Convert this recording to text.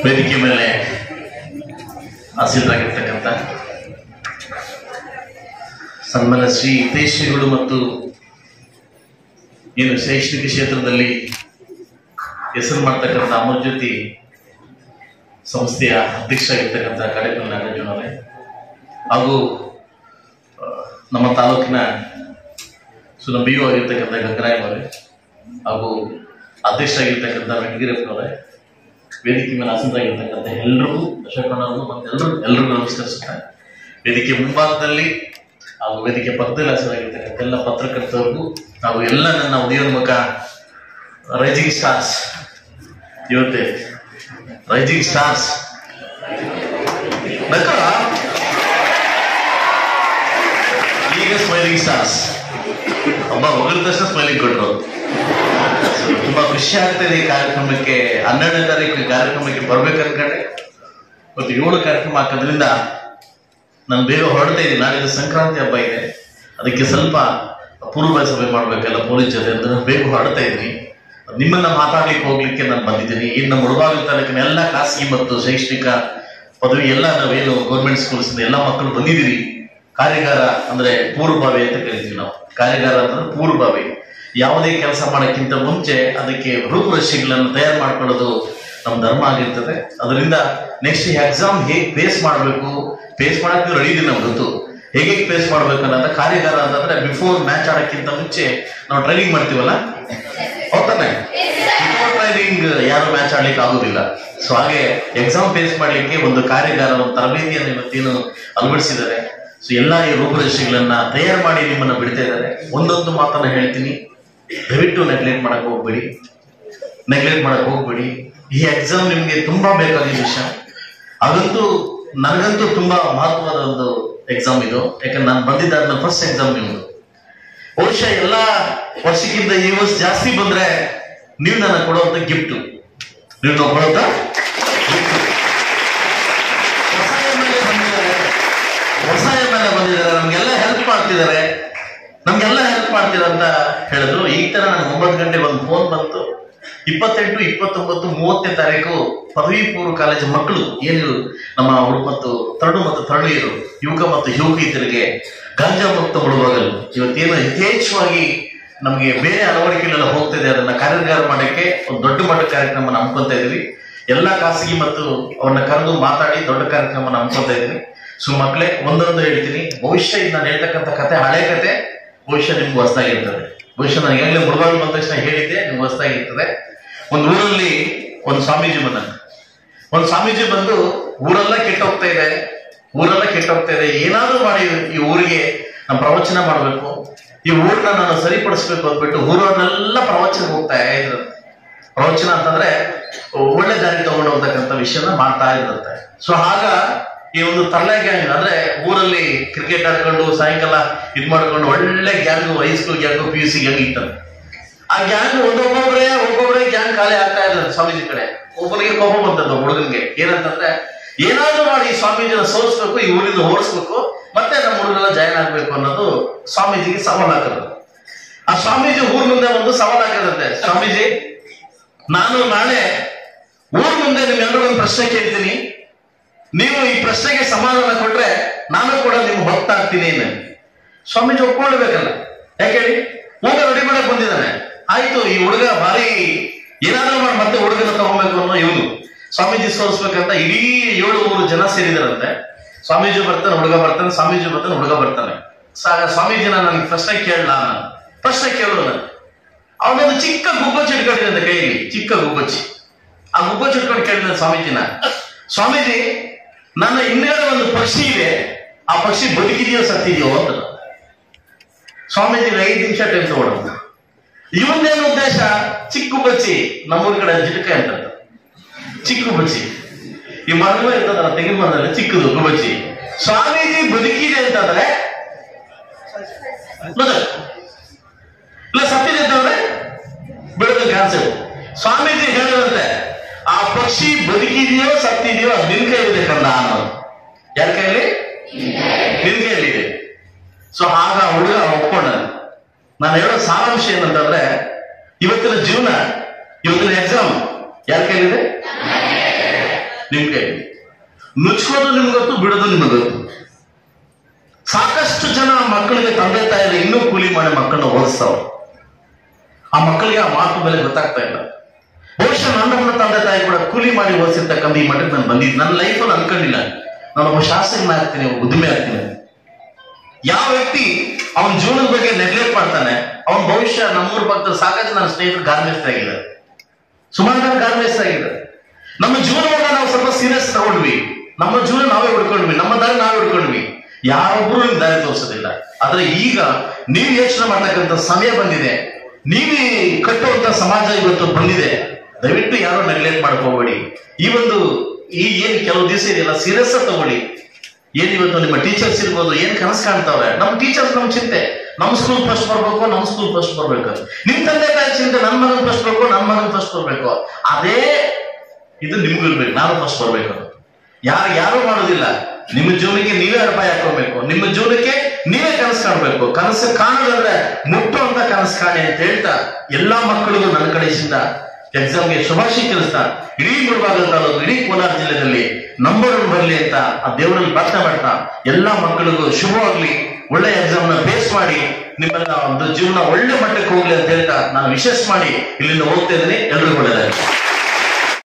ವೇದಿಕೆ ಮೇಲೆ ಆಸೀನರಾಗಿರ್ತಕ್ಕಂಥ ಸನ್ಮಾನ್ಯ ಶ್ರೀ ಹಿತೇಶ್ವರಿಗಳು ಮತ್ತು ಏನು ಶೈಕ್ಷಣಿಕ ಕ್ಷೇತ್ರದಲ್ಲಿ ಹೆಸರು ಮಾಡ್ತಕ್ಕಂಥ ಅಮರಜ್ಯೋತಿ ಸಂಸ್ಥೆಯ ಅಧ್ಯಕ್ಷ ಆಗಿರ್ತಕ್ಕಂಥ ಕಡೆಕಲ್ ನಾಗರಾಜನವರೇ ಹಾಗೂ ಆ, ನಮ್ಮ ತಾಲೂಕಿನ ಸುನಬಿಯು ಆಗಿರ್ತಕ್ಕಂಥ ಗಂಗರಾಯ್ ಅವರೇ ಹಾಗೂ ಅಧ್ಯಕ್ಷ ಆಗಿರ್ತಕ್ಕಂಥ ವೆಂಕಟಗಿರಪ್ಪನವರೇ ವೇದಿಕೆ ಮೇಲೆ ಆಸೀನರಾಗಿರ್ತಕ್ಕಂಥ ಎಲ್ಲರಿಗೂ ಅಶೋಕಣ್ಣವ್ರಿಗೂ ಮತ್ತೆ ಎಲ್ಲರೂ ಎಲ್ಲರಿಗೂ ನಮಸ್ಕರಿಸುತ್ತಾರೆ ವೇದಿಕೆ ಮುಂಭಾಗದಲ್ಲಿ ಹಾಗೂ ವೇದಿಕೆ ಪಕ್ಕದಲ್ಲಿ ಆಸೀನರಾಗಿರ್ತಕ್ಕಂಥ ಎಲ್ಲ ಪತ್ರಕರ್ತರಿಗೂ ಹಾಗೂ ಎಲ್ಲ ನನ್ನ ಉದಯೋನ್ಮುಖ ರೈಜಿಂಗ್ ಸ್ಟಾರ್ಸ್ ಇವತ್ತೇ ರೈಜಿಂಗ್ ಸ್ಟಾರ್ಸ್ ನಕ್ಕ ಈಗ ಸ್ಮೈಲಿಂಗ್ ಸ್ಟಾರ್ಸ್ ಒಬ್ಬ ಹೊಗಳಿದ ತಕ್ಷಣ ಸ್ಮೈಲಿಂಗ್ ಕೊಟ್ಟರು ತುಂಬಾ ಖುಷಿ ಆಗ್ತದೆ ಈ ಕಾರ್ಯಕ್ರಮಕ್ಕೆ ಹನ್ನೆರಡನೇ ತಾರೀಕು ಈ ಕಾರ್ಯಕ್ರಮಕ್ಕೆ ಬರ್ಬೇಕು ಅನ್ಕೊಂಡೆ ಇವತ್ತು ಏಳು ಕಾರ್ಯಕ್ರಮ ಹಾಕೋದ್ರಿಂದ ನಾನು ಬೇಗ ಹೊರಡ್ತಾ ಇದ್ದೀನಿ ನಾಳೆ ಸಂಕ್ರಾಂತಿ ಹಬ್ಬ ಇದೆ ಅದಕ್ಕೆ ಸ್ವಲ್ಪ ಪೂರ್ವ ಸಭೆ ಮಾಡ್ಬೇಕಲ್ಲ ಪೊಲೀಸ್ ಜೊತೆ ಅಂತ ನಾನು ಬೇಗ ಹೊರಡ್ತಾ ಇದ್ದೀನಿ ನಿಮ್ಮನ್ನ ಮಾತಾಡ್ಲಿಕ್ಕೆ ಹೋಗ್ಲಿಕ್ಕೆ ನಾನು ಬಂದಿದ್ದೀನಿ ಇನ್ನು ನಮ್ಮ ಮುಳಬಾಗಿಲು ತಾಲೂಕಿನ ಎಲ್ಲ ಖಾಸಗಿ ಮತ್ತು ಶೈಕ್ಷಣಿಕ ಪದವಿ ಎಲ್ಲ ನಾವೇನು ಗೌರ್ಮೆಂಟ್ ಸ್ಕೂಲ್ಸ್ ಎಲ್ಲ ಮಕ್ಕಳು ಬಂದಿದ್ದೀರಿ ಕಾರ್ಯಾಗಾರ ಅಂದ್ರೆ ಪೂರ್ವಭಾವಿ ಅಂತ ಕರಿತೀವಿ ನಾವು ಕಾರ್ಯಾಗಾರ ಅಂದ್ರೆ ಪೂರ್ವಭಾವಿ ಯಾವುದೇ ಕೆಲಸ ಮಾಡೋಕ್ಕಿಂತ ಮುಂಚೆ ಅದಕ್ಕೆ ರೂಪುರೇಷೆಗಳನ್ನು ತಯಾರು ಮಾಡ್ಕೊಳ್ಳೋದು ನಮ್ಮ ಧರ್ಮ ಆಗಿರ್ತದೆ ಅದರಿಂದ ನೆಕ್ಸ್ಟ್ ಎಕ್ಸಾಮ್ ಹೇಗೆ ಫೇಸ್ ಮಾಡಬೇಕು ಫೇಸ್ ಮಾಡಕ್ ನೀವು ರೆಡಿ ನಮ್ಗೆ ಗೊತ್ತು ಹೇಗೆ ಫೇಸ್ ಮಾಡ್ಬೇಕು ಅನ್ನೋದ ಕಾರ್ಯಾಗಾರ ಅಂತಂದ್ರೆ ಬಿಫೋರ್ ಮ್ಯಾಚ್ ಆಡೋಕ್ಕಿಂತ ಮುಂಚೆ ನಾವು ಟ್ರೈನಿಂಗ್ ಮಾಡ್ತೀವಲ್ಲ ಹೌದಾನೆ ಬಿಫೋರ್ ಟ್ರೈನಿಂಗ್ ಯಾರು ಮ್ಯಾಚ್ ಆಡ್ಲಿಕ್ಕೆ ಆಗುದಿಲ್ಲ ಸೊ ಹಾಗೆ ಎಕ್ಸಾಮ್ ಫೇಸ್ ಮಾಡ್ಲಿಕ್ಕೆ ಒಂದು ಕಾರ್ಯಾಗಾರ ಒಂದು ತರಬೇತಿಯನ್ನು ಇವತ್ತೇನು ಅಳವಡಿಸಿದ್ದಾರೆ ಸೊ ಎಲ್ಲ ಈ ರೂಪುರೇಷೆಗಳನ್ನ ತಯಾರು ಮಾಡಿ ನಿಮ್ಮನ್ನ ಬಿಡ್ತಾ ಇದ್ದಾರೆ ಒಂದೊಂದು ಮಾತನ್ನ ಹೇಳ್ತೀನಿ ದಯವಿಟ್ಟು ನೆಗ್ಲೆಕ್ಟ್ ಮಾಡಕ್ ಹೋಗ್ಬೇಡಿ ನೆಗ್ಲೆಕ್ಟ್ ಮಾಡಕ್ ಹೋಗ್ಬೇಡಿ ಈ ಎಕ್ಸಾಮ್ ನಿಮ್ಗೆ ತುಂಬಾ ಬೇಕಾಗಿದ್ದ ವಿಷಯ ಅದಂತೂ ನನಗಂತೂ ತುಂಬಾ ಮಹತ್ವದ ಒಂದು ಎಕ್ಸಾಮ್ ಇದು ಯಾಕಂದ್ರೆ ನಾನು ಬಂದಿದ್ದ ಫಸ್ಟ್ ಎಕ್ಸಾಮ್ ನಿಮ್ದು ಬಹುಶಃ ಎಲ್ಲ ವರ್ಷಕ್ಕಿಂತ ಈ ವರ್ಷ ಜಾಸ್ತಿ ಬಂದ್ರೆ ನೀವು ನನಗೆ ಕೊಡುವಂತ ಗಿಫ್ಟ್ ನೀವು ನಾವು ಕೊಡುವಂತ gift. ಹೊಸ MLA ಬಂದಿದ್ದಾರೆ ಹೊಸ ಎಮ್ ಬಂದಿದ್ದಾರೆ ನಮ್ಗೆಲ್ಲ ಹೆಲ್ಪ್ ಮಾಡ್ತಿದ್ದಾರೆ ನಮ್ಗೆಲ್ಲ ಹೆಲ್ಪ್ ಮಾಡ್ತಿದ್ದಾರೆ ಅಂತ ಹೇಳಿದ್ರು ಈಗ ತರ ನನಗೆ ಒಂಬತ್ತು ಗಂಟೆ ಒಂದು ಫೋನ್ ಬಂತು ಇಪ್ಪತ್ತೆಂಟು ಇಪ್ಪತ್ತೊಂಬತ್ತು ಮೂವತ್ತನೇ ತಾರೀಕು ಪದವಿ ಪೂರ್ವ ಕಾಲೇಜು ಮಕ್ಕಳು ಏನು ನಮ್ಮ ಹುಡುಗ ಮತ್ತು ತರಡು ಮತ್ತು ತರಳಿಯರು ಯುವಕ ಮತ್ತು ಯುವಕಿಯರಿಗೆ ಗಾಂಜಾ ಮುಕ್ತ ಮುಳುವಾಗಲು ಇವತ್ತೇನು ಯಥೇಚ್ಛವಾಗಿ ನಮಗೆ ಬೇರೆ ಅಳವಡಿಕೆಗಳೆಲ್ಲ ಹೋಗ್ತಿದೆ ಅದನ್ನ ಕಾರ್ಯಾಗಾರ ಮಾಡಕ್ಕೆ ಒಂದು ದೊಡ್ಡ ಮಟ್ಟದ ಕಾರ್ಯಕ್ರಮ ಹಮ್ಮಿಕೊಂತ ಇದೀವಿ ಎಲ್ಲ ಖಾಸಗಿ ಮತ್ತು ಅವ್ರನ್ನ ಕರೆದು ಮಾತಾಡಿ ದೊಡ್ಡ ಕಾರ್ಯಕ್ರಮ ಹಮ್ಮಿಕೊಂತ ಇದೀವಿ ಸೊ ಮಕ್ಕಳೇ ಒಂದೊಂದು ಹೇಳ್ತೀನಿ ಭವಿಷ್ಯ ಇದು ನಾನು ಹೇಳ್ತಕ್ಕಂಥ ಕತೆ ಹಳೆ ಕತೆ ಭವಿಷ್ಯ ನಿಮ್ಗೆ ಹೊಸದಾಗಿರ್ತದೆ ಭವಿಷ್ಯ ನಾನು ಈಗಾಗಲೇ ಮುಳುಬಾಗಿಲು ಬಂದ ತಕ್ಷಣ ಹೇಳಿದ್ದೆ ನಿಮ್ಗೆ ಹೊಸದಾಗಿರ್ತದೆ ಒಂದು ಊರಲ್ಲಿ ಒಂದು ಸ್ವಾಮೀಜಿ ಬಂದ ಒಂದು ಸ್ವಾಮೀಜಿ ಬಂದು ಊರೆಲ್ಲ ಕೆಟ್ಟೋಗ್ತಾ ಇದೆ ಊರೆಲ್ಲ ಕೆಟ್ಟೋಗ್ತಾ ಇದೆ ಏನಾದ್ರೂ ಮಾಡಿ ಈ ಊರಿಗೆ ನಾನು ಪ್ರವಚನ ಮಾಡಬೇಕು ಈ ಊರನ್ನ ನಾನು ಸರಿಪಡಿಸ್ಬೇಕು ಅಂದ್ಬಿಟ್ಟು ಊರನ್ನೆಲ್ಲ ಪ್ರವಚನ ಹೋಗ್ತಾ ಇದ್ರು ಪ್ರವಚನ ಅಂತಂದ್ರೆ ಒಳ್ಳೆ ದಾರಿ ತಗೊಂಡು ಹೋಗ್ತಕ್ಕಂಥ ವಿಷಯನ ಮಾಡ್ತಾ ಇರುತ್ತೆ ಸೊ ಆಗ ಈ ಒಂದು ತರಲೆ ಗ್ಯಾಂಗ್ ಅಂದ್ರೆ ಊರಲ್ಲಿ ಕ್ರಿಕೆಟ್ ಆಡ್ಕೊಂಡು ಸಾಯಂಕಾಲ ಇದ್ ಮಾಡ್ಕೊಂಡು ಒಳ್ಳೆ gang high school gang P U C gang ಇರ್ತದೆ ಆ ಗ್ಯಾಂಗ್ ಒಂದೊಬ್ಬೊಬ್ಬರೇ ಒಬ್ಬೊಬ್ಬರೇ ಗ್ಯಾಂಗ್ ಖಾಲಿ ಆಗ್ತಾ ಇದ್ದಾರೆ ಸ್ವಾಮೀಜಿ ಕಡೆ ಒಬ್ಬರಿಗೆ ಕೋಪ ಬಂದದ್ದು ಹುಡುಗನಿಗೆ ಏನಂತಂದ್ರೆ ಏನಾದ್ರೂ ಮಾಡಿ ಈ ಸ್ವಾಮೀಜಿನ ಸೋಲಿಸ್ಬೇಕು ಈ ಊರಿಂದ ಓಡಿಸ್ಬೇಕು ಮತ್ತೆ ನಮ್ಮ ಹುಡುಗರೆಲ್ಲ ಜಾಯ್ನ್ ಆಗ್ಬೇಕು ಅನ್ನೋದು ಸ್ವಾಮೀಜಿಗೆ ಸವಾಲ್ ಹಾಕೋದು ಆ ಸ್ವಾಮೀಜಿ ಊರ್ ಮುಂದೆ ಒಂದು ಸವಾಲ್ ಹಾಕದಂತೆ ಸ್ವಾಮೀಜಿ ನಾನು ನಾಳೆ ಊರ್ ಮುಂದೆ ನಿಮ್ಮೆಲ್ಲರೂ ಒಂದು ಪ್ರಶ್ನೆ ಕೇಳ್ತೀನಿ ನೀವು ಈ ಪ್ರಶ್ನೆಗೆ ಸಮಾಧಾನ ಕೊಟ್ರೆ ನಾನು ಕೂಡ ನಿಮ್ಮ ಭಕ್ತ ಆಗ್ತೀನಿ ಅಂತ. ಸ್ವಾಮೀಜಿ ಒಪ್ಕೊಳ್ಬೇಕಲ್ಲ ಯಾಕೆ ಹೇಳಿ ಊಟ ರೆಡಿ ಮಾಡಕ್ ಬಂದಿದ್ದಾನೆ ಆಯ್ತು ಈ ಹುಡುಗ ಭಾರಿ ಏನಾದ್ರೂ ಮಾಡಿ ಮತ್ತೆ ಹುಡುಗನ ತಗೊಬೇಕು ಅನ್ನೋ ಇವನು ಸ್ವಾಮೀಜಿ ಸೋಲಿಸ್ಬೇಕಂತ ಇಡೀ ಏಳು ಮೂರು ಜನ ಸೇರಿದಾರಂತೆ ಸ್ವಾಮೀಜಿ ಬರ್ತಾನೆ ಹುಡುಗ ಬರ್ತಾನೆ ಸ್ವಾಮೀಜಿ ಬರ್ತಾನೆ ಹುಡುಗ ಬರ್ತಾನೆ ಸಾಗ ಸ್ವಾಮೀಜಿನ ನನಗೆ ಪ್ರಶ್ನೆ ಕೇಳಲ್ಲ ನಾನು ಪ್ರಶ್ನೆ ಕೇಳೋದು ನಾನು ಅವನೊಂದು ಚಿಕ್ಕ ಗುಬ್ಬಚ್ಚಿ ಇಟ್ಕೊಂಡಿದ್ದಂತೆ ಕೈಯಲ್ಲಿ ಚಿಕ್ಕ ಗುಬ್ಬಚ್ಚಿ ಆ ಗುಬ್ಬಚ್ಚಿ ಇಟ್ಕೊಂಡು ಕೇಳಿದ ಸ್ವಾಮೀಜಿನ ಸ್ವಾಮೀಜಿ ನನ್ನ ಹಿಂದ್ಗಡೆ ಒಂದು ಪಕ್ಷಿ ಇದೆ ಆ ಪಕ್ಷಿ ಬದುಕಿದೆಯೋ ಸತ್ತಿದೆಯೋ ಅಂತ ಸ್ವಾಮೀಜಿಗೆ ಐದು ನಿಮಿಷ ಟೈಮ್ ತಗೊಳ್ಳೋದು ಇವನ್ನೇನು ಉದ್ದೇಶ ಚಿಕ್ಕ ಬಚ್ಚಿ ನಮ್ಮೂರ ಕಡೆ ಜಿಟಕ ಅಂತ ಚಿಕ್ಕ ಬಚ್ಚಿ ಈ ಮರಗಳು ಇರ್ತದಲ್ಲ ತೆಂಗಿನ ಮರದಲ್ಲಿ ಚಿಕ್ಕದು ಗುಬ್ಬಚ್ಚಿ ಸ್ವಾಮೀಜಿ ಬದುಕಿದೆ ಅಂತಂದ್ರೆ ಬದುಕು. ಇಲ್ಲ ಸತ್ತಿದೆ ಅಂತಂದ್ರೆ ಬಿಡೋದು ಕಾನ್ಸೆಪ್ಟ್ ಸ್ವಾಮೀಜಿ ಹೇಳಿದಂತೆ ಆ ಪಕ್ಷಿ ಬದುಕಿದೆಯೋ ಸತ್ತಿದೆಯೋ ಅದು ನಿನ್ ಕೈಲಿದೆ ಕಂದ ಅನ್ನೋದು ಯಾರ ಕೈಲಿ ನಿನ್ ಕೈಲಿದೆ ಸೊ ಆಗ ಆ ಹುಡುಗ ಒಪ್ಕೊಂಡ ನಾನು ಹೇಳೋ ಸಾರಾಂಶ ಏನಂತಂದ್ರೆ ಇವತ್ತಿನ ಜೀವನ ಇವತ್ತಿನ ಎಕ್ಸಾಮ್ ಯಾರ ಕೈಲಿದೆ ನಿಮ್ ಕೈಲಿ ನುಚ್ಕೋದು ನಿಮ್ಗೆ ಗೊತ್ತು ಬಿಡೋದು ನಿಮ್ಗೆ ಗೊತ್ತು ಸಾಕಷ್ಟು ಜನ ಮಕ್ಕಳಿಗೆ ತಂದೆ ತಾಯಿಗಳು ಇನ್ನೂ ಕೂಲಿ ಮಾಡಿ ಮಕ್ಕಳನ್ನ ಓದಿಸ್ತಾವ್ರೆ ಆ ಮಕ್ಕಳಿಗೆ ಆ ಮಾತು ಬೆಲೆ ಗೊತ್ತಾಗ್ತಾ ಇಲ್ಲ ಬಹುಶಃ ನನ್ನ ತಂದೆ ತಾಯಿ ಕೂಡ ಕೂಲಿ ಮಾಡಿ ಓದಿಸಿರ್ತಕ್ಕಂಥ ಈ ಮಟ್ಟಕ್ಕೆ ನಾನು ಬಂದಿದ್ದು ನನ್ನ ಲೈಫಲ್ಲಿ ಅನ್ಕೊಂಡಿಲ್ಲ ನಾನು ಒಬ್ಬ ಶಾಸಕನ ಆಗ್ತೀನಿ ಒಬ್ಬ ಉದ್ಯಮಿ ಆಗ್ತೀನಿ ಯಾವ ವ್ಯಕ್ತಿ ಅವನ ಜೀವನದ ಬಗ್ಗೆ ನೆಗ್ಲೆಕ್ಟ್ ಮಾಡ್ತಾನೆ ಅವನ ಭವಿಷ್ಯ ನಮ್ಮೂರ ಪಕ್ಕದಲ್ಲಿ ಸಾಕಷ್ಟು ನನ್ನ ಸ್ನೇಹಿತರು ಗಾರ್ಮೆಂಟ್ಸ್ ಆಗಿದ್ದಾರೆ ಸುಮಾರು ಜನ ಗಾರ್ಮೆಂಟ್ಸ್ ಆಗಿದ್ದಾರೆ ನಮ್ಮ ಜೀವನವನ್ನ ನಾವು ಸ್ವಲ್ಪ ಸೀರಿಯಸ್ ತಗೊಂಡ್ವಿ ನಮ್ಮ ಜೀವನ ನಾವೇ ಹುಡ್ಕೊಂಡ್ವಿ ನಮ್ಮ ದಾರಿ ನಾವೇ ಹುಡ್ಕೊಂಡ್ವಿ ಯಾರೊಬ್ರು ನಿಮ್ ದಾರಿ ತೋರಿಸೋದಿಲ್ಲ ಆದ್ರೆ ಈಗ ನೀವು ಯೋಚನೆ ಮಾಡ್ತಕ್ಕಂಥ ಸಮಯ ಬಂದಿದೆ ನೀವೇ ಕಟ್ಟುವಂತ ಸಮಾಜ ಇವತ್ತು ಬಂದಿದೆ ದಯವಿಟ್ಟು ಯಾರು ನೆಗ್ಲೆಕ್ಟ್ ಮಾಡಕ್ ಹೋಗ್ಬೇಡಿ ಈ ಒಂದು ಈ ಏನ್ ಕೆಲವು ದಿವಸ ಇದೆಯಲ್ಲ ಸೀರಿಯಸ್ ತಗೊಳ್ಳಿ ಏನ್ ಇವತ್ತು ನಿಮ್ಮ ಟೀಚರ್ಸ್ ಇರ್ಬೋದು ಏನ್ ಕನಸು ಕಾಣ್ತಾವ್ರೆ ನಮ್ಮ ಟೀಚರ್ಸ್ ನಮ್ ಚಿಂತೆ ನಮ್ಮ ಸ್ಕೂಲ್ ಫಸ್ಟ್ ಬರ್ಬೇಕು ನಮ್ಮ ಸ್ಕೂಲ್ ಫಸ್ಟ್ ಬರ್ಬೇಕು ನಿಮ್ ತಂದೆ ತಾಯಿ ಚಿಂತೆ ನನ್ನ ಮಗನ್ ಫಸ್ಟ್ ಬರ್ಬೇಕು ನನ್ನ ಮಗನ್ ಫಸ್ಟ್ ಬರ್ಬೇಕು ಅದೇ ಇದು ನಿಮ್ಗೂ ಇರ್ಬೇಕು ನಾನು ಫಸ್ಟ್ ಬರ್ಬೇಕು ಯಾರು ಯಾರು ಮಾಡೋದಿಲ್ಲ ನಿಮ್ಮ ಜೀವನಕ್ಕೆ ನೀವೇ ಅಡಿಪಾಯ ಹಾಕೋಬೇಕು ನಿಮ್ಮ ಜೀವನಕ್ಕೆ ನೀವೇ ಕನಸು ಕಾಣಬೇಕು ಕನಸು ಕಾಣೋದಂದ್ರೆ ಮುಟ್ಟುವಂತ ಕನಸು ಕಾಣಿ ಅಂತ ಹೇಳ್ತಾ ಎಲ್ಲಾ ಮಕ್ಕಳಿಗೂ ನನ್ನ ಕಡೆಯಿಂದ ಎಕ್ಸಾಮ್ಗೆ ಶುಭಾಶಯ ತಿಳಿಸ್ತಾ ಇಡೀ ಮುಳಬಾಗಲ ತಾಲೂಕು ಇಡೀ ಕೋಲಾರ ಜಿಲ್ಲೆಯಲ್ಲಿ ನಂಬರ್ ಒನ್ ಬರಲಿ ಅಂತ ಆ ದೇವರಲ್ಲಿ ಪ್ರಾರ್ಥನೆ ಮಾಡ್ತಾ ಎಲ್ಲಾ ಮಕ್ಕಳಿಗೂ ಶುಭವಾಗ್ಲಿ ಒಳ್ಳೆ ಎಕ್ಸಾಮ್ ನ ಬೇಸ್ ಮಾಡಿ ನಿಮ್ಮೆಲ್ಲ ಒಂದು ಜೀವನ ಒಳ್ಳೆ ಮಟ್ಟಕ್ಕೆ ಹೋಗ್ಲಿ ಅಂತ ಹೇಳ್ತಾ ನಾನು ವಿಶೇಷ ಮಾಡಿ ಇಲ್ಲಿಂದ ಹೋಗ್ತಾ ಇದ್ದೀನಿ ಎಲ್ರಿಗೂ ಒಳ್ಳೆಯದಾಗಲಿ